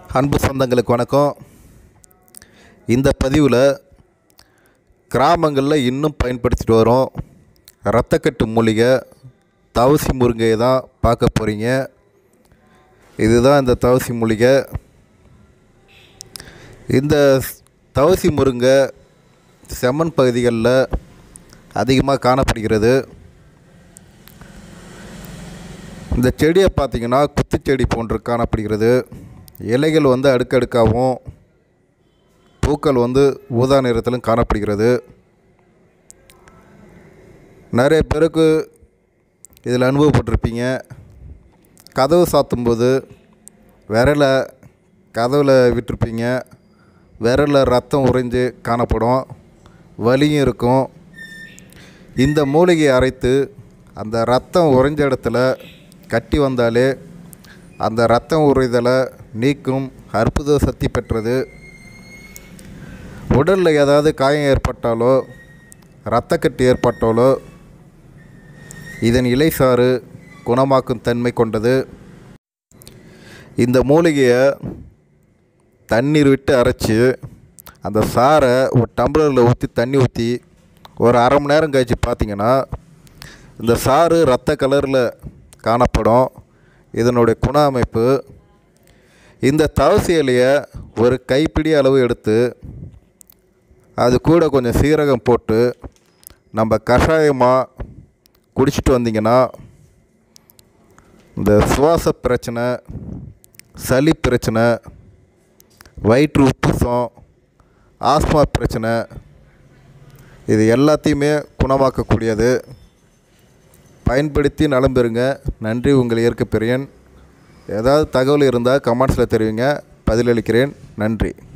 அன்பு சொந்தங்களுக்கு வணக்கம் இந்த பதிவில் கிராமங்களில் இன்னும் பயன்படுத்திட்டு வரோம் ரத்தக்கட்டு மூலிகை தவசி முருங்கையை தான் பார்க்க போகிறீங்க இதுதான் இந்த தவசி மூலிகை இந்த தவசி முருங்கை செம்மண் பகுதிகளில் அதிகமாக காணப்படுகிறது இந்த செடியை பார்த்தீங்கன்னா குத்துச்செடி போன்று காணப்படுகிறது இலைகள் வந்து அடுக்கடுக்காகவும் பூக்கள் வந்து ஊதா நிறத்திலும் காணப்படுகிறது நிறைய பேருக்கு இதில் அனுபவப்பட்டிருப்பீங்க கதவு சாத்தும்போது விரலை கதவில் விட்டிருப்பீங்க விரலில் ரத்தம் உறைஞ்சு காணப்படும் வலியும் இருக்கும் இந்த மூலிகையை அரைத்து அந்த ரத்தம் உறைஞ்ச இடத்துல கட்டி வந்தாலே அந்த ரத்தம் உறைதலை நீக்கும் அற்புத சக்தி பெற்றது உடலில் ஏதாவது காயம் ஏற்பட்டாலோ இரத்தக்கட்டு ஏற்பட்டாலோ இதன் இலைசாறு குணமாக்கும் தன்மை கொண்டது இந்த மூலிகையை தண்ணீர் விட்டு அரைச்சி அந்த சாறை ஒரு டம்ளரில் ஊற்றி தண்ணி ஊற்றி ஒரு அரை மணி நேரம் கழித்து பார்த்தீங்கன்னா இந்த சாறு ரத்த கலரில் காணப்படும் இதனுடைய குண அமைப்பு இந்த தவசி இலையை ஒரு கைப்பிடி அளவு எடுத்து அது கூட கொஞ்சம் சீரகம் போட்டு நம்ம கஷாயமாக குடிச்சிட்டு வந்தீங்கன்னா இந்த சுவாச பிரச்சனை சளி பிரச்சனை வயிற்று உப்புசம் ஆஸ்மா பிரச்சனை இது எல்லாத்தையுமே குணமாக்கக்கூடியது பயன்படுத்தி நலம் பெறுங்க நன்றி உங்கள் இயற்கை பிரியன் ஏதாவது தகவல் இருந்தால் கமெண்ட்ஸில் தெரிவிங்க பதிலளிக்கிறேன் நன்றி